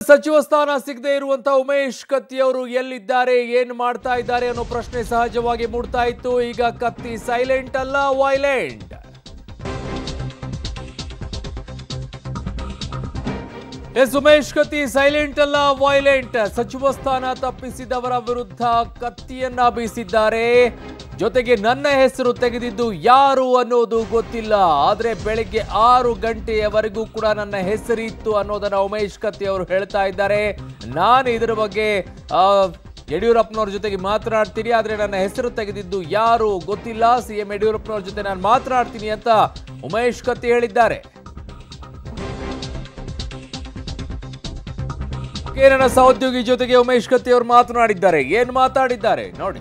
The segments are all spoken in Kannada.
ಸಚಿವ ಸ್ಥಾನ ಸಿಗದೆ ಇರುವಂತ ಉಮೇಶ್ ಕತ್ತಿ ಅವರು ಎಲ್ಲಿದ್ದಾರೆ ಏನ್ ಮಾಡ್ತಾ ಇದ್ದಾರೆ ಅನ್ನೋ ಪ್ರಶ್ನೆ ಸಹಜವಾಗಿ ಮೂಡ್ತಾ ಇತ್ತು ಈಗ ಕತ್ತಿ ಸೈಲೆಂಟ್ ಅಲ್ಲ violent yes Umesh Katti silent ಅಲ್ಲ ವೈಲೆಂಟ್ ಸಚಿವ ಸ್ಥಾನ ತಪ್ಪಿಸಿದವರ ವಿರುದ್ಧ ಕತ್ತಿಯನ್ನ ಬೀಸಿದ್ದಾರೆ ಜೊತೆಗೆ ನನ್ನ ಹೆಸರು ತೆಗೆದಿದ್ದು ಯಾರು ಅನ್ನೋದು ಗೊತ್ತಿಲ್ಲ ಆದ್ರೆ ಬೆಳಗ್ಗೆ ಆರು ಗಂಟೆಯವರೆಗೂ ಕೂಡ ನನ್ನ ಹೆಸರಿತ್ತು ಅನ್ನೋದನ್ನ ಉಮೇಶ್ ಕತ್ತಿ ಅವರು ಹೇಳ್ತಾ ಇದ್ದಾರೆ ನಾನು ಇದರ ಬಗ್ಗೆ ಆ, ಯಡಿಯೂರಪ್ಪನವ್ರ ಜೊತೆಗೆ ಮಾತನಾಡ್ತೀನಿ ಆದ್ರೆ ನನ್ನ ಹೆಸರು ತೆಗೆದಿದ್ದು ಯಾರು ಗೊತ್ತಿಲ್ಲ ಸಿಎಂ ಯಡಿಯೂರಪ್ಪನವ್ರ ಜೊತೆ ನಾನು ಮಾತನಾಡ್ತೀನಿ ಅಂತ ಉಮೇಶ್ ಕತ್ತಿ ಹೇಳಿದ್ದಾರೆ ಕೇರಳ ಸಹೋದ್ಯೋಗಿ ಜೊತೆಗೆ ಉಮೇಶ್ ಕತ್ತಿ ಅವರು ಮಾತನಾಡಿದ್ದಾರೆ ಏನ್ ಮಾತಾಡಿದ್ದಾರೆ ನೋಡಿ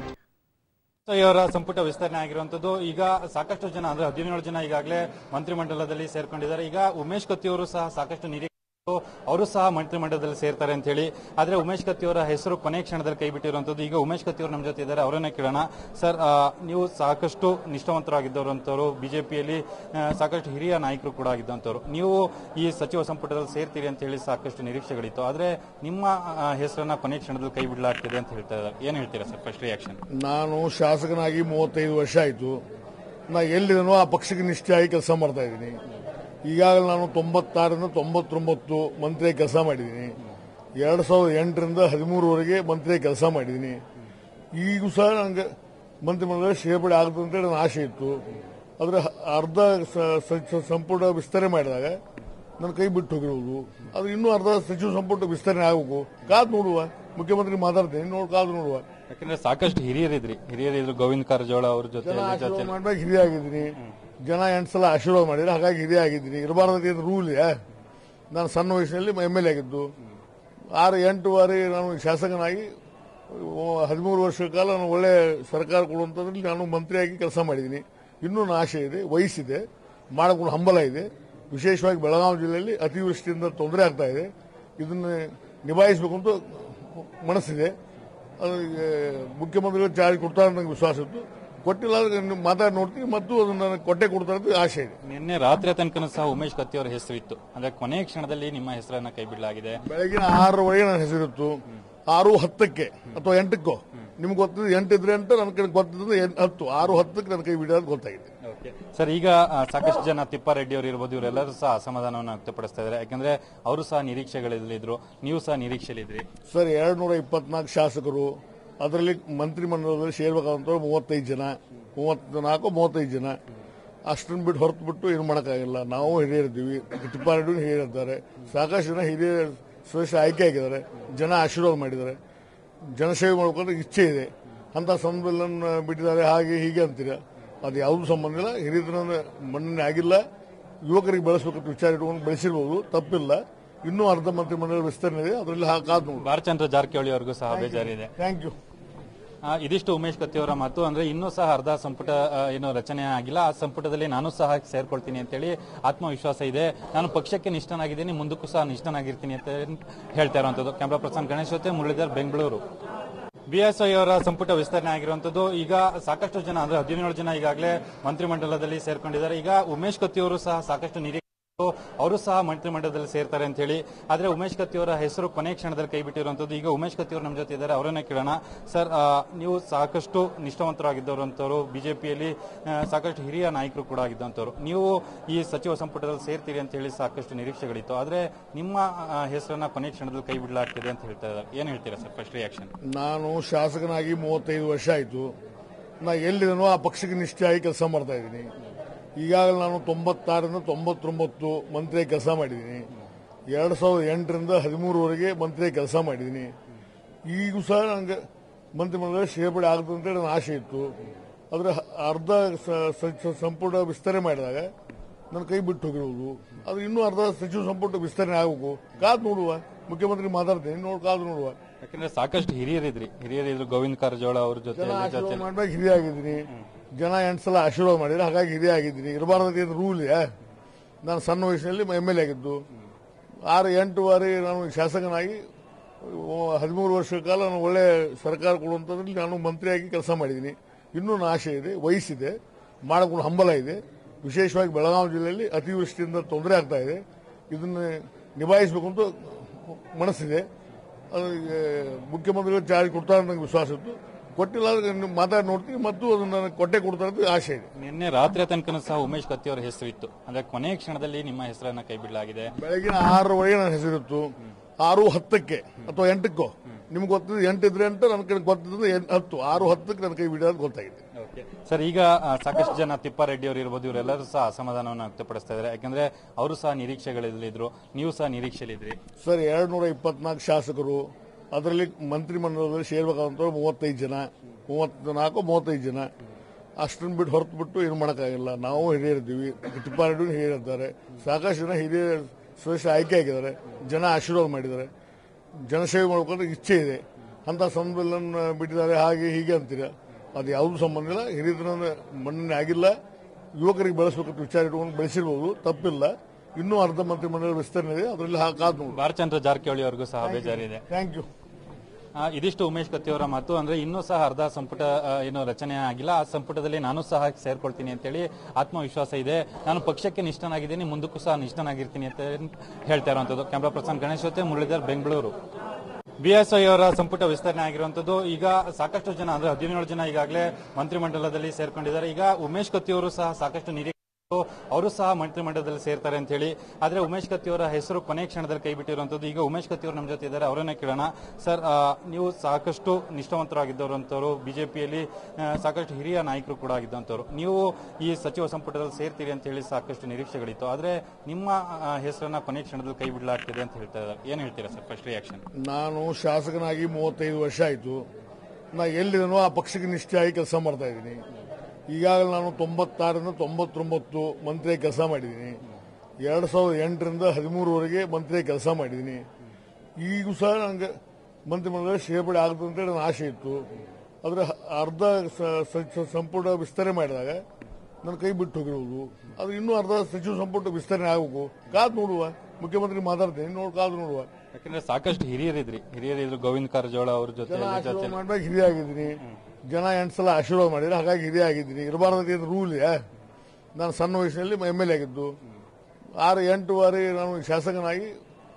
ಇವರ ಸಂಪುಟ ವಿಸ್ತರಣೆ ಆಗಿರುವಂತದ್ದು ಈಗ ಸಾಕಷ್ಟು ಜನ ಅಂದ್ರೆ ಹದಿನೇಳು ಜನ ಈಗಾಗಲೇ ಮಂತ್ರಿಮಂಡಲದಲ್ಲಿ ಸೇರ್ಕೊಂಡಿದ್ದಾರೆ ಈಗ ಉಮೇಶ್ ಕತ್ತಿ ಅವರು ಸಹ ಸಾಕಷ್ಟು ನಿರೀಕ್ಷೆ ಇತ್ತು. ಅವರು ಸಹ ಮಂತ್ರಿಮಂಡಲದಲ್ಲಿ ಸೇರ್ತಾರೆ ಅಂತ ಹೇಳಿ ಆದ್ರೆ ಉಮೇಶ್ ಕತ್ತಿ ಅವರ ಹೆಸರು ಕೊನೆ ಕ್ಷಣದಲ್ಲಿ ಕೈ ಬಿಟ್ಟಿರುವಂತದ್ದು ಈಗ ಉಮೇಶ್ ಕತ್ತಿ ಅವರು ನಮ್ಮ ಜೊತೆ ಇದ್ದಾರೆ ಅವರನ್ನೇ ಕೇಳೋಣ ಸರ್ ಆ, ನೀವು ಸಾಕಷ್ಟು ನಿಷ್ಠಾವಂತರಾಗಿದ್ದವರಂತವರು ಬಿಜೆಪಿಯಲ್ಲಿ ಸಾಕಷ್ಟು ಹಿರಿಯ ನಾಯಕರು ಕೂಡ ಆಗಿದ್ದಂತವ್ರು ನೀವು ಈ ಸಚಿವ ಸಂಪುಟದಲ್ಲಿ ಸೇರ್ತೀರಿ ಅಂತ ಹೇಳಿ ಸಾಕಷ್ಟು ನಿರೀಕ್ಷೆಗಳಿತ್ತು ಆದ್ರೆ ನಿಮ್ಮ ಆ, ಹೆಸರನ್ನ ಕೊನೆ ಕ್ಷಣದಲ್ಲಿ ಕೈ ಬಿಡಲಾಗ್ತಿದೆ ಅಂತ ಹೇಳ್ತಾ ಇದ್ದಾರೆ ಏನ್ ಹೇಳ್ತೀರಾ ಸರ್ ಫಸ್ಟ್ ರಿಯಾಕ್ಷನ್ ನಾನು ಶಾಸಕನಾಗಿ ಮೂವತ್ತೈದು ವರ್ಷ ಆಯಿತು ನಾ ಎಲ್ಲಿದನೋ ಆ ಪಕ್ಷಕ್ಕೆ ನಿಷ್ಠೆಯಾಗಿ ಕೆಲಸ ಮಾಡ್ತಾ ಇದ್ದೀನಿ ಈಗಾಗಲೇ ನಾನು ತೊಂಬತ್ತಾರರಿಂದ ತೊಂಬತ್ತೊಂಬತ್ತು ಮಂತ್ರಿ ಕೆಲಸ ಮಾಡಿದ್ದೀನಿ ಎರಡು ಸಾವಿರದ ಎಂಟರಿಂದ ಹದಿಮೂರವರೆಗೆ ಮಂತ್ರಿ ಕೆಲಸ ಮಾಡಿದ್ದೀನಿ ಈಗೂ ಸಹ ನನಗೆ ಮಂತ್ರಿಮಂಡಲ ಸೇರ್ಪಡೆ ಆಗುತ್ತೆ ಅಂತೇಳಿ ನನ್ನ ಆಸೆ ಇತ್ತು ಆದರೆ ಅರ್ಧ ಸ- ಸ- ಸಂಪುಟ ವಿಸ್ತರಣೆ ಮಾಡಿದಾಗ ನನ್ನ ಕೈ ಬಿಟ್ಟು ಹೋಗಿರುವುದು ಅದು ಇನ್ನೂ ಅರ್ಧ ಸಚಿವ ಸಂಪುಟ ವಿಸ್ತರಣೆ ಆಗಬೇಕು ಕಾದು ನೋಡುವ ಮುಖ್ಯಮಂತ್ರಿ ಮಾತಾಡ್ತೀನಿ ನೋಡಿ ಕಾದು ನೋಡುವ ಯಾಕಂದ್ರೆ ಸಾಕಷ್ಟು ಹಿರಿಯರಿದ್ರಿ ಹಿರಿಯರಿದ್ರು ಗೋವಿಂದ ಕಾರಜೋಳ ಅವ್ರ ಜೊತೆ ಜನ ಎಲ್ಲ ಜೊತೆ ಆಶೀರ್ವಾದ ಮಾಡ್ಬೇಕು ಹಿರಿಯ ಆಗಿದ್ದೀನಿ ಜನ ಎಂಟು ಸಲ ಆಶೀರ್ವಾದ ಮಾಡಿದ್ರೆ ಹಾಗಾಗಿ ಹಿರಿಯ ಆಗಿದ್ದೀನಿ ಇರಬಾರ್ದು ರೂಲ್ ಇದೆ ನಾನು ಸಣ್ಣ ವಯಸ್ಸಿನಲ್ಲಿ ಎಮ್ ಎಲ್ ಎ ಆಗಿದ್ದು ಆರು ಎಂಟು ಬಾರಿ ನಾನು ಶಾಸಕನಾಗಿ ಹದಿಮೂರು ವರ್ಷ ಕಾಲ ನಾನು ಒಳ್ಳೆ ಸರ್ಕಾರ ಕೊಡುವಂಥದ್ರಲ್ಲಿ ನಾನು ಮಂತ್ರಿಯಾಗಿ ಕೆಲಸ ಮಾಡಿದ್ದೀನಿ ಇನ್ನೂ ನನ್ನ ಆಶೆ ಇದೆ ವಯಸ್ಸಿದೆ ಮಾಡಿಕೊಂಡು ಹಂಬಲ ಇದೆ ವಿಶೇಷವಾಗಿ ಬೆಳಗಾವಿ ಜಿಲ್ಲೆಯಲ್ಲಿ ಅತಿವೃಷ್ಟಿಯಿಂದ ತೊಂದರೆ ಆಗ್ತಾ ಇದೆ ಇದನ್ನು ನಿಭಾಯಿಸಬೇಕು ಅಂತ ಮನಸ್ಸಿದೆ ಅದು ಆ, ಮುಖ್ಯಮಂತ್ರಿಗಳು ಚಾರ್ಜ್ ಕೊಡ್ತಾರೆ ಅಂತ ನಂಗೆ ವಿಶ್ವಾಸ ಇತ್ತು ಕೊಟ್ಟಿಲ್ಲ ಅಂದ್ರೆ ನೀವು ಮಾತಾಡಿ ನೋಡ್ತೀನಿ ಮತ್ತು ಅದನ್ನು ನನಗೆ ಕೊಟ್ಟೆ ಕೊಡ್ತಾರೆ ಅಂತ ಆಶೆ ಇದೆ ನಿನ್ನೆ ರಾತ್ರಿ ತನಕ ಸಹ ಉಮೇಶ್ ಕತ್ತಿ ಅವರ ಹೆಸರು ಇತ್ತು ಅಂದ್ರೆ ಕೊನೆಯ ಕ್ಷಣದಲ್ಲಿ ನಿಮ್ಮ ಹೆಸರನ್ನ ಕೈ ಬಿಡಲಾಗಿದೆ ಬೆಳಗಿನ ಆರರವರೆಗೆ ನನ್ನ ಹೆಸರಿತ್ತು ಆರು ಹತ್ತಕ್ಕೆ ಅಥವಾ ಎಂಟಕ್ಕೋ ನಿಮ್ಗೆ ಗೊತ್ತಿದ್ದು ಎಂಟು ಇದ್ರೆ ಅಂತ ನನ್ನ ಕಡೆ ಗೊತ್ತಿದ್ದು ಎಂಟು ಹತ್ತು ಆರು ಹತ್ತಕ್ಕೆ ನನ್ನ ಕೈ ಬಿಡೋದು ಗೊತ್ತಾಗಿದೆ ಸರ್ ಈಗ ಆ, ಸಾಕಷ್ಟು ಜನ ತಿಪ್ಪಾರೆಡ್ಡಿ ಅವರು ಇರ್ಬೋದು ಇವರೆಲ್ಲರೂ ಸಹ ಅಸಮಾಧಾನವನ್ನು ವ್ಯಕ್ತಪಡಿಸ್ತಾ ಇದ್ದಾರೆ ಯಾಕಂದ್ರೆ ಅವರು ಸಹ ನಿರೀಕ್ಷೆಗಳಲ್ಲಿದ್ರು ನೀವು ಸಹ ನಿರೀಕ್ಷೆಯಲ್ಲಿದ್ರಿ ಸರ್ ಎರಡು ನೂರ ಇಪ್ಪತ್ನಾಲ್ಕು ಶಾಸಕರು ಅದರಲ್ಲಿ ಮಂತ್ರಿಮಂಡಲದಲ್ಲಿ ಸೇರ್ಬೇಕಾದಂಥವ್ರು ಮೂವತ್ತೈದು ಜನ ಮೂವತ್ತು ನಾಲ್ಕು ಮೂವತ್ತೈದು ಜನ ಅಷ್ಟನ್ನು ಬಿಟ್ಟು ಹೊರತು ಬಿಟ್ಟು ಏನು ಮಾಡೋಕ್ಕಾಗಿಲ್ಲ ನಾವು ಹಿರಿಯರಿದ್ದೀವಿ ತಿಪ್ಪಾರೆಡ್ಡಿ ಹಿರಿಯರಿದ್ದಾರೆ ಸಾಕಷ್ಟು ಜನ ಹಿರಿಯ ಸದಸ್ಯ ಆಯ್ಕೆ ಆಗಿದ್ದಾರೆ ಜನ ಆಶೀರ್ವಾದ ಮಾಡಿದ್ದಾರೆ ಜನಸೇವೆ ಮಾಡ್ಬೇಕಂತ ಇಚ್ಛೆ ಇದೆ ಅಂತ ಸಂದರ್ಭದಲ್ಲಿ ನನ್ನ ಬಿಟ್ಟಿದ್ದಾರೆ ಹಾಗೆ ಹೀಗೆ ಅಂತೀರ ಅದು ಯಾವುದೂ ಸಂಬಂಧ ಇಲ್ಲ ಹಿರಿಯತನ ಮನ್ನಣೆ ಆಗಿಲ್ಲ ಯುವಕರಿಗೆ ಬೆಳೆಸಬೇಕಂತ ವಿಚಾರ ಇಟ್ಕೊಂಡು ಬೆಳೆಸಿರ್ಬೋದು ತಪ್ಪಿಲ್ಲ ಇನ್ನೂ ಅರ್ಧ ಮಂತ್ರಿಮಂಡಲ ವಿಸ್ತರಣೆ ಇದೆ ಅದರಲ್ಲಿ ಕಾದು ನೋಡಿ ಬಾಲಚಂದ್ರ ಜಾರಕಿಹೊಳಿ ಅವರಿಗೂ ಸಹ ಬೇಜಾರಿದೆ ಥ್ಯಾಂಕ್ ಯು ಆ, ಇದಿಷ್ಟು ಉಮೇಶ್ ಕತ್ತಿ ಅವರ ಮಾತು ಅಂದ್ರೆ ಇನ್ನೂ ಸಹ ಅರ್ಧ ಸಂಪುಟ ಆ, ಏನು ರಚನೆ ಆಗಿಲ್ಲ ಆ ಸಂಪುಟದಲ್ಲಿ ನಾನು ಸಹ ಸೇರ್ಕೊಳ್ತೀನಿ ಅಂತೇಳಿ ಆತ್ಮವಿಶ್ವಾಸ ಇದೆ ನಾನು ಪಕ್ಷಕ್ಕೆ ನಿಷ್ಠನಾಗಿದ್ದೀನಿ ಮುಂದಕ್ಕೂ ಸಹ ನಿಷ್ಠನಾಗಿರ್ತೀನಿ ಅಂತ ಹೇಳ್ತಾ ಇರುವಂತದ್ದು ಕ್ಯಾಮ್ರಾ ಪರ್ಸನ್ ಗಣೇಶ್ ಜೊತೆ ಮುರಳೀಧರ್ ಬೆಂಗಳೂರು ಬಿಎಸ್ಐ ಅವರ ಸಂಪುಟ ವಿಸ್ತರಣೆ ಆಗಿರುವಂತದ್ದು ಈಗ ಸಾಕಷ್ಟು ಜನ ಅಂದ್ರೆ ಹದಿನೇಳು ಜನ ಈಗಾಗಲೇ ಮಂತ್ರಿಮಂಡಲದಲ್ಲಿ ಸೇರ್ಕೊಂಡಿದ್ದಾರೆ ಈಗ ಉಮೇಶ್ ಕತ್ತಿ ಅವರು ಸಹ ಸಾಕಷ್ಟು ನಿರೀಕ್ಷೆ ಇತ್ತು. ಅವರು ಸಹ ಮಂತ್ರಿಮಂಡಲದಲ್ಲಿ ಸೇರ್ತಾರೆ ಅಂತ ಹೇಳಿ ಆದ್ರೆ ಉಮೇಶ್ ಕತ್ತಿ ಅವರ ಹೆಸರು ಕೊನೆ ಕ್ಷಣದಲ್ಲಿ ಕೈ ಬಿಟ್ಟಿರುವಂತದ್ದು ಈಗ ಉಮೇಶ್ ಕತ್ತಿ ಅವರು ನಮ್ಮ ಜೊತೆ ಇದ್ದಾರೆ ಅವರನ್ನೇ ಕೇಳೋಣ ಸರ್ ಆ, ನೀವು ಸಾಕಷ್ಟು ನಿಷ್ಠಾವಂತರಾಗಿದ್ದವರಂತವರು ಬಿಜೆಪಿಯಲ್ಲಿ ಸಾಕಷ್ಟು ಹಿರಿಯ ನಾಯಕರು ಕೂಡ ಆಗಿದ್ದಂತವ್ರು ನೀವು ಈ ಸಚಿವ ಸಂಪುಟದಲ್ಲಿ ಸೇರ್ತೀರಿ ಅಂತ ಹೇಳಿ ಸಾಕಷ್ಟು ನಿರೀಕ್ಷೆಗಳಿತ್ತು ಆದ್ರೆ ನಿಮ್ಮ ಆ, ಹೆಸರನ್ನ ಕೊನೆ ಕ್ಷಣದಲ್ಲಿ ಕೈ ಬಿಡಲಾಗ್ತಿದೆ ಅಂತ ಹೇಳ್ತಾ ಇದ್ದಾರೆ ಏನ್ ಹೇಳ್ತೀರಾ ಸರ್ ಫಸ್ಟ್ ರಿಯಾಕ್ಷನ್ ನಾನು ಶಾಸಕನಾಗಿ ಮೂವತ್ತೈದು ವರ್ಷ ಆಯಿತು ನಾ ಎಲ್ಲಿದನೋ ಆ ಪಕ್ಷಕ್ಕೆ ನಿಷ್ಠೆಯಾಗಿ ಕೆಲಸ ಮಾಡ್ತಾ ಇದ್ದೀನಿ ಈಗಾಗಲೇ ನಾನು ತೊಂಬತ್ತಾರರಿಂದ ತೊಂಬತ್ತೊಂಬತ್ತು ಮಂತ್ರಿ ಕೆಲಸ ಮಾಡಿದ್ದೀನಿ ಎರಡು ಸಾವಿರದ ಎಂಟರಿಂದ ಹದಿಮೂರವರೆಗೆ ಮಂತ್ರಿ ಕೆಲಸ ಮಾಡಿದ್ದೀನಿ ಈಗೂ ಸಹ ನನಗೆ ಮಂತ್ರಿಮಂಡಲ ಸೇರ್ಪಡೆ ಆಗುತ್ತೆ ಅಂತೇಳಿ ನನ್ನ ಆಸೆ ಇತ್ತು ಆದರೆ ಅರ್ಧ ಸ- ಸ- ಸಂಪುಟ ವಿಸ್ತರಣೆ ಮಾಡಿದಾಗ ನನ್ನ ಕೈ ಬಿಟ್ಟು ಹೋಗಿರುವುದು ಅದು ಇನ್ನೂ ಅರ್ಧ ಸಚಿವ ಸಂಪುಟ ವಿಸ್ತರಣೆ ಆಗಬೇಕು ಕಾದು ನೋಡುವ ಮುಖ್ಯಮಂತ್ರಿ ಮಾತಾಡ್ತೀನಿ ನೋಡಿ ಕಾದು ನೋಡುವ ಯಾಕಂದ್ರೆ ಸಾಕಷ್ಟು ಹಿರಿಯರಿದ್ರಿ ಹಿರಿಯರಿದ್ರು ಗೋವಿಂದ ಕಾರಜೋಳ ಅವ್ರ ಜೊತೆ ಜನ ಎಲ್ಲ ಜೊತೆ ಆಶೀರ್ವಾದ ಮಾಡ್ಬೇಕು ಹಿರಿಯ ಆಗಿದ್ದೀನಿ ಜನ ಎಂಟು ಸಲ ಆಶೀರ್ವಾದ ಮಾಡಿದ್ರೆ ಹಾಗಾಗಿ ಹಿರಿಯ ಆಗಿದ್ದೀನಿ ಇರಬಾರ್ದು ರೂಲ್ ಇದೆ ನಾನು ಸಣ್ಣ ವಯಸ್ಸಿನಲ್ಲಿ ಎಮ್ ಎಲ್ ಎ ಆಗಿದ್ದು ಆರು ಎಂಟು ಬಾರಿ ನಾನು ಶಾಸಕನಾಗಿ ಹದಿಮೂರು ವರ್ಷ ಕಾಲ ನಾನು ಒಳ್ಳೆ ಸರ್ಕಾರ ಕೊಡುವಂಥದ್ರಲ್ಲಿ ನಾನು ಮಂತ್ರಿಯಾಗಿ ಕೆಲಸ ಮಾಡಿದ್ದೀನಿ ಇನ್ನೂ ನನ್ನ ಆಶೆ ಇದೆ ವಯಸ್ಸಿದೆ ಮಾಡಿಕೊಂಡು ಹಂಬಲ ಇದೆ ವಿಶೇಷವಾಗಿ ಬೆಳಗಾವಿ ಜಿಲ್ಲೆಯಲ್ಲಿ ಅತಿವೃಷ್ಟಿಯಿಂದ ತೊಂದರೆ ಆಗ್ತಾ ಇದೆ ಇದನ್ನು ನಿಭಾಯಿಸಬೇಕು ಅಂತ ಮನಸ್ಸಿದೆ ಅದು ಆ, ಮುಖ್ಯಮಂತ್ರಿಗಳು ಚಾರ್ಜ್ ಕೊಡ್ತಾರೆ ಅಂತ ನಂಗೆ ವಿಶ್ವಾಸ ಇತ್ತು ಕೊಟ್ಟಿಲ್ಲ ಅಂದ್ರೆ ನೀವು ಮಾತಾಡಿ ನೋಡ್ತೀನಿ ಮತ್ತು ಅದನ್ನ ನನಗೆ ಕೊಟ್ಟೆ ಕೊಡ್ತಾರೆ ಅಂತ ಆಶೆ ಇದೆ ನಿನ್ನೆ ರಾತ್ರಿ ತನಕ ಸಹ ಉಮೇಶ್ ಕತ್ತಿ ಅವರ ಹೆಸರು ಇತ್ತು ಅಂದ್ರೆ ಕೊನೆಯ ಕ್ಷಣದಲ್ಲಿ ನಿಮ್ಮ ಹೆಸರನ್ನ ಕೈ ಬಿಡಲಾಗಿದೆ ಬೆಳಗಿನ ಆರರವರೆಗೆ ನನ್ನ ಹೆಸರಿತ್ತು ಆರು ಹತ್ತಕ್ಕೆ ಅಥವಾ ಎಂಟಕ್ಕೋ ನಿಮ್ಗೆ ಗೊತ್ತಿದ್ದು ಎಂಟಿದ್ರೆ ಅಂತ ನನ್ನ ಕಡೆ ಗೊತ್ತಿದ್ದು ಎಂಟ್- ಹತ್ತು ಆರು ಹತ್ತಕ್ಕೆ ನನ್ನ ಕೈ ಬಿಡೋದು ಗೊತ್ತಾಗಿದೆ ಸರ್ ಈಗ ಆ, ಸಾಕಷ್ಟು ಜನ ತಿಪ್ಪಾರೆಡ್ಡಿ ಅವರು ಇರ್ಬೋದು ಇವರೆಲ್ಲರೂ ಸಹ ಅಸಮಾಧಾನವನ್ನು ವ್ಯಕ್ತಪಡಿಸ್ತಾ ಇದ್ದಾರೆ ಯಾಕಂದ್ರೆ ಅವರು ಸಹ ನಿರೀಕ್ಷೆಗಳಲ್ಲಿದ್ರು ನೀವು ಸಹ ನಿರೀಕ್ಷೆಯಲ್ಲಿದ್ರಿ ಸರ್ ಎರಡು ನೂರ ಇಪ್ಪತ್ನಾಲ್ಕು ಶಾಸಕರು ಅದರಲ್ಲಿ ಮಂತ್ರಿಮಂಡಲದಲ್ಲಿ ಸೇರ್ಬೇಕಾದಂಥವ್ರು ಮೂವತ್ತೈದು ಜನ ಮೂವತ್ನಾಲ್ಕು ಮೂವತ್ತೈದು ಜನ ಅಷ್ಟನ್ನು ಬಿಟ್ಟು ಹೊರತು ಬಿಟ್ಟು ಏನು ಮಾಡೋಕ್ಕಾಗಿಲ್ಲ ನಾವು ಹಿರಿಯರಿದ್ದೀವಿ ತಿಪ್ಪಾರೆಡ್ಡಿ ಹಿರಿಯರಿದ್ದಾರೆ ಸಾಕಷ್ಟು ಜನ ಹಿರಿಯ ಸದಸ್ಯ ಆಯ್ಕೆ ಆಗಿದ್ದಾರೆ ಜನ ಆಶೀರ್ವಾದ ಮಾಡಿದ್ದಾರೆ ಜನಸೇವೆ ಮಾಡ್ಕೊಂಡು ಇಚ್ಛೆ ಇದೆ ಅಂತ ಸಂದರ್ಭದಲ್ಲಿ ಬಿಟ್ಟಿದ್ದಾರೆ ಹಾಗೆ ಹೀಗೆ ಅಂತೀರ ಅದು ಯಾವುದೂ ಸಂಬಂಧ ಇಲ್ಲ ಹಿರಿಯತನ ಮನ್ನಣೆ ಆಗಿಲ್ಲ ಯುವಕರಿಗೆ ಬೆಳೆಸಬೇಕಂತ ವಿಚಾರ ಇಟ್ಕೊಂಡು ಬೆಳೆಸಿರ್ಬೋದು ತಪ್ಪಿಲ್ಲ ಇನ್ನೂ ಅರ್ಧ ಮಂತ್ರಿಮಂಡಲ ವಿಸ್ತರಣೆ ಇದೆ ಅದರಲ್ಲಿ ಕಾದು ನೋಡಿ ಬಾಲಚಂದ್ರ ಜಾರಕಿಹೊಳಿ ಅವರಿಗೂ ಸಹ ಬೇಜಾರಿದೆ ಥ್ಯಾಂಕ್ ಯು ಆ, ಇದಿಷ್ಟು ಉಮೇಶ್ ಕತ್ತಿ ಅವರ ಮಾತು ಅಂದ್ರೆ ಇನ್ನೂ ಸಹ ಅರ್ಧ ಸಂಪುಟ ಆ, ಏನು ರಚನೆ ಆಗಿಲ್ಲ ಆ ಸಂಪುಟದಲ್ಲಿ ನಾನು ಸಹ ಸೇರ್ಕೊಳ್ತೀನಿ ಅಂತೇಳಿ ಆತ್ಮವಿಶ್ವಾಸ ಇದೆ ನಾನು ಪಕ್ಷಕ್ಕೆ ನಿಷ್ಠನಾಗಿದ್ದೀನಿ ಮುಂದಕ್ಕೂ ಸಹ ನಿಷ್ಠನಾಗಿರ್ತೀನಿ ಅಂತ ಹೇಳ್ತಾ ಇರುವಂತದ್ದು ಕ್ಯಾಮ್ರಾ ಪರ್ಸನ್ ಗಣೇಶ್ ಜೊತೆ ಮುರಳೀಧರ್ ಬೆಂಗಳೂರು ಬಿಎಸ್ಐ ಅವರ ಸಂಪುಟ ವಿಸ್ತರಣೆ ಆಗಿರುವಂತದ್ದು ಈಗ ಸಾಕಷ್ಟು ಜನ ಅಂದ್ರೆ ಹದಿನೇಳು ಜನ ಈಗಾಗಲೇ ಮಂತ್ರಿಮಂಡಲದಲ್ಲಿ ಸೇರ್ಕೊಂಡಿದ್ದಾರೆ ಈಗ ಉಮೇಶ್ ಕತ್ತಿ ಅವರು ಸಹ ಸಾಕಷ್ಟು ನಿರೀಕ್ಷೆ ಅವರು ಸಹ ಮಂತ್ರಿಮಂಡಲದಲ್ಲಿ ಸೇರ್ತಾರೆ ಅಂತ ಹೇಳಿ ಆದ್ರೆ ಉಮೇಶ್ ಕತ್ತಿ ಅವರ ಹೆಸರು ಕೊನೆ ಕ್ಷಣದಲ್ಲಿ ಕೈ ಬಿಟ್ಟಿರುವಂತದ್ದು ಈಗ ಉಮೇಶ್ ಕತ್ತಿ ಅವರು ನಮ್ಮ ಜೊತೆ ಇದ್ದಾರೆ ಅವರನ್ನೇ ಕೇಳೋಣ ಸರ್ ಆ, ನೀವು ಸಾಕಷ್ಟು ನಿಷ್ಠಾವಂತರಾಗಿದ್ದವರಂತವರು ಬಿಜೆಪಿಯಲ್ಲಿ ಸಾಕಷ್ಟು ಹಿರಿಯ ನಾಯಕರು ಕೂಡ ಆಗಿದ್ದಂತವರು ನೀವು ಈ ಸಚಿವ ಸಂಪುಟದಲ್ಲಿ ಸೇರ್ತೀರಿ ಅಂತ ಹೇಳಿ ಸಾಕಷ್ಟು ನಿರೀಕ್ಷೆಗಳಿತ್ತು ಆದ್ರೆ ನಿಮ್ಮ ಆ, ಹೆಸರನ್ನ ಕೊನೆ ಕ್ಷಣದಲ್ಲಿ ಕೈ ಬಿಡಲಾಗ್ತಿದೆ ಅಂತ ಹೇಳ್ತಾ ಇದ್ದಾರೆ ಏನ್ ಹೇಳ್ತೀರಾ ಸರ್ ಫಸ್ಟ್ ರಿಯಾಕ್ಷನ್ ನಾನು ಶಾಸಕನಾಗಿ ಮೂವತ್ತೈದು ವರ್ಷ ಆಯಿತು ನಾ ಎಲ್ಲಿದನೋ ಆ ಪಕ್ಷಕ್ಕೆ ನಿಷ್ಠೆಯಾಗಿ ಕೆಲಸ ಮಾಡ್ತಾ ಇದ್ದೀನಿ ಈಗಾಗಲೇ ನಾನು ತೊಂಬತ್ತಾರರಿಂದ ತೊಂಬತ್ತೊಂಬತ್ತು ಮಂತ್ರಿ ಕೆಲಸ ಮಾಡಿದ್ದೀನಿ ಎರಡು ಸಾವಿರದ ಎಂಟರಿಂದ ಹದಿಮೂರವರೆಗೆ ಮಂತ್ರಿ ಕೆಲಸ ಮಾಡಿದ್ದೀನಿ ಈಗೂ ಸಹ ನನಗೆ ಮಂತ್ರಿಮಂಡಲ ಸೇರ್ಪಡೆ ಆಗುತ್ತೆ ಅಂತೇಳಿ ನನ್ನ ಆಸೆ ಇತ್ತು ಆದರೆ ಅರ್ಧ ಸ- ಸ- ಸಂಪುಟ ವಿಸ್ತರಣೆ ಮಾಡಿದಾಗ ನನ್ನ ಕೈ ಬಿಟ್ಟು ಹೋಗಿರುವುದು ಅದು ಇನ್ನೂ ಅರ್ಧ ಸಚಿವ ಸಂಪುಟ ವಿಸ್ತರಣೆ ಆಗಬೇಕು ಕಾದು ನೋಡುವ ಮುಖ್ಯಮಂತ್ರಿ ಮಾತಾಡ್ತೀನಿ ನೋಡಿ ಕಾದು ನೋಡುವ ಯಾಕಂದ್ರೆ ಸಾಕಷ್ಟು ಹಿರಿಯರಿದ್ರಿ ಹಿರಿಯರಿದ್ರು ಗೋವಿಂದ ಕಾರಜೋಳ ಅವ್ರ ಜೊತೆ ಜನ ಜೊತೆ ಆಶೀರ್ವಾದ ಮಾಡ್ಬೇಕು ಹಿರಿಯ ಆಗಿದ್ದೀನಿ ಜನ ಎಂಟು ಸಲ ಆಶೀರ್ವಾದ ಮಾಡಿದ್ರೆ ಹಾಗಾಗಿ ಹಿರಿಯ ಆಗಿದ್ದೀನಿ ಇರಬಾರ್ದು ಏನು ರೂಲ್ ಇದೆ ನಾನು ಸಣ್ಣ ವಯಸ್ಸಿನಲ್ಲಿ ಎಮ್ ಎಲ್ ಎ ಆಗಿದ್ದು ಆರು ಎಂಟು ಬಾರಿ ನಾನು ಶಾಸಕನಾಗಿ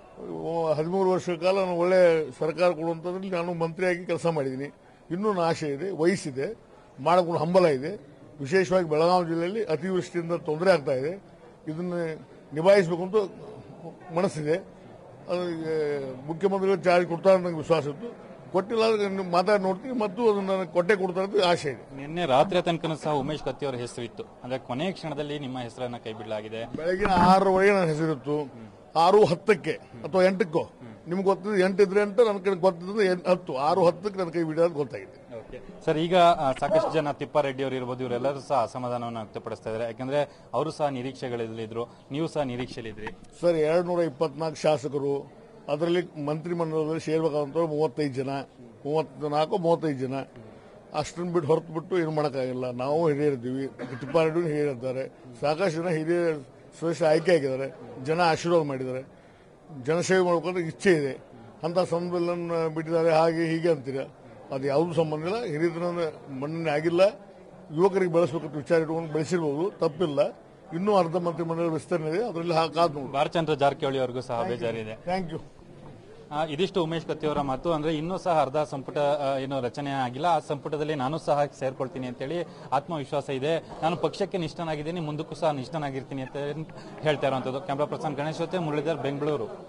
ಹದಿಮೂರು ವರ್ಷಗಳ ಕಾಲ ನಾನು ಒಳ್ಳೆ ಸರ್ಕಾರ ಕೊಡುವಂಥದ್ರಲ್ಲಿ ನಾನು ಮಂತ್ರಿಯಾಗಿ ಕೆಲಸ ಮಾಡಿದ್ದೀನಿ ಇನ್ನೂ ನನ್ನ ಆಶೆ ಇದೆ ವಯಸ್ಸಿದೆ ಮಾಡಕೊಂಡು ಹಂಬಲ ಇದೆ ವಿಶೇಷವಾಗಿ ಬೆಳಗಾವಿ ಜಿಲ್ಲೆಯಲ್ಲಿ ಅತಿವೃಷ್ಟಿಯಿಂದ ತೊಂದರೆ ಆಗ್ತಾ ಇದೆ ಇದನ್ನು ನಿಭಾಯಿಸಬೇಕು ಅಂತ ಮನಸ್ಸಿದೆ ಅದು ಆ, ಮುಖ್ಯಮಂತ್ರಿಗಳು ಚಾರ್ಜ್ ಕೊಡ್ತಾರೆ ಅಂತ ನಂಗೆ ವಿಶ್ವಾಸ ಇತ್ತು ಕೊಟ್ಟಿಲ್ಲ ಅಂದ್ರೆ ನೀವು ಮಾತಾಡಿ ನೋಡ್ತೀನಿ ಮತ್ತು ಅದನ್ನ ನನಗೆ ಕೊಟ್ಟೆ ಕೊಡ್ತಾರೆ ಅಂತ ಆಶೆ ಇದೆ ನಿನ್ನೆ ರಾತ್ರಿ ತನಕ ಸಹ ಉಮೇಶ್ ಕತ್ತಿ ಅವರ ಹೆಸರು ಇತ್ತು ಅಂದ್ರೆ ಕೊನೆಯ ಕ್ಷಣದಲ್ಲಿ ನಿಮ್ಮ ಹೆಸರನ್ನ ಕೈ ಬಿಡಲಾಗಿದೆ ಬೆಳಗಿನ ಆರರವರೆಗೆ ನನ್ನ ಹೆಸರಿತ್ತು ಆರು ಹತ್ತಕ್ಕೆ ಅಥವಾ ಎಂಟಕ್ಕೋ ನಿಮ್ಗೆ ಗೊತ್ತಿದ್ದು ಎಂಟಿದ್ರೆ ಅಂತ ನನ್ನ ಕಡೆ ಗೊತ್ತಿದ್ದು ಎಂಟ್- ಹತ್ತು ಆರು ಹತ್ತಕ್ಕೆ ನನ್ನ ಕೈ ಬಿಡೋದು ಗೊತ್ತಾಗಿದೆ ಸರ್ ಈಗ ಆ, ಸಾಕಷ್ಟು ಜನ ತಿಪ್ಪಾರೆಡ್ಡಿ ಅವರು ಇರ್ಬೋದು ಇವರೆಲ್ಲರೂ ಸಹ ಅಸಮಾಧಾನವನ್ನು ವ್ಯಕ್ತಪಡಿಸ್ತಾ ಇದ್ದಾರೆ ಯಾಕಂದ್ರೆ ಅವರು ಸಹ ನಿರೀಕ್ಷೆಗಳಲ್ಲಿದ್ರು ನೀವು ಸಹ ನಿರೀಕ್ಷೆಯಲ್ಲಿದ್ರಿ ಸರ್ ಎರಡು ನೂರ ಇಪ್ಪತ್ನಾಲ್ಕು ಶಾಸಕರು ಅದರಲ್ಲಿ ಮಂತ್ರಿಮಂಡಲದಲ್ಲಿ ಸೇರ್ಬೇಕಾದಂಥವ್ರು ಮೂವತ್ತೈದು ಜನ ಮೂವತ್ನಾಲ್ಕು ಮೂವತ್ತೈದು ಜನ ಅಷ್ಟನ್ನು ಬಿಟ್ಟು ಹೊರತು ಬಿಟ್ಟು ಏನು ಮಾಡೋಕ್ಕಾಗಿಲ್ಲ ನಾವು ಹಿರಿಯರಿದ್ದೀವಿ ತಿಪ್ಪಾರೆಡ್ಡಿ ಹಿರಿಯರಿದ್ದಾರೆ ಸಾಕಷ್ಟು ಜನ ಹಿರಿಯ ಸದಸ್ಯ ಆಯ್ಕೆ ಆಗಿದ್ದಾರೆ ಜನ ಆಶೀರ್ವಾದ ಮಾಡಿದ್ದಾರೆ ಜನಸೇವೆ ಮಾಡ್ಕೊಂಡು ಇಚ್ಛೆ ಇದೆ ಅಂತ ಸಂದರ್ಭದಲ್ಲಿ ಬಿಟ್ಟಿದ್ದಾರೆ ಹಾಗೆ ಹೀಗೆ ಅಂತೀರ ಅದು ಯಾವುದೂ ಸಂಬಂಧ ಇಲ್ಲ ಹಿರಿಯತನ ಮನ್ನಣೆ ಆಗಿಲ್ಲ ಯುವಕರಿಗೆ ಬೆಳೆಸಬೇಕಂತ ವಿಚಾರ ಇಟ್ಕೊಂಡು ಬೆಳೆಸಿರ್ಬೋದು ತಪ್ಪಿಲ್ಲ ಇನ್ನೂ ಅರ್ಧ ಮಂತ್ರಿಮಂಡಲ ವಿಸ್ತರಣೆ ಇದೆ ಅದರಲ್ಲಿ ಕಾದು ನೋಡಿ ಬಾಲಚಂದ್ರ ಜಾರಕಿಹೊಳಿ ಅವರಿಗೂ ಸಹ ಬೇಜಾರಿದೆ ಥ್ಯಾಂಕ್ ಯು ಆ, ಇದಿಷ್ಟು ಉಮೇಶ್ ಕತ್ತಿ ಅವರ ಮಾತು ಅಂದ್ರೆ ಇನ್ನೂ ಸಹ ಅರ್ಧ ಸಂಪುಟ ಆ, ಏನು ರಚನೆ ಆಗಿಲ್ಲ ಆ ಸಂಪುಟದಲ್ಲಿ ನಾನು ಸಹ ಸೇರ್ಕೊಳ್ತೀನಿ ಅಂತೇಳಿ ಆತ್ಮವಿಶ್ವಾಸ ಇದೆ ನಾನು ಪಕ್ಷಕ್ಕೆ ನಿಷ್ಠನಾಗಿದ್ದೀನಿ ಮುಂದಕ್ಕೂ ಸಹ ನಿಷ್ಠನಾಗಿರ್ತೀನಿ ಅಂತ ಹೇಳ್ತಾ ಇರುವಂತದ್ದು ಕ್ಯಾಮ್ರಾ ಪರ್ಸನ್ ಗಣೇಶ್ ಜೊತೆ ಮುರಳೀಧರ್ ಬೆಂಗಳೂರು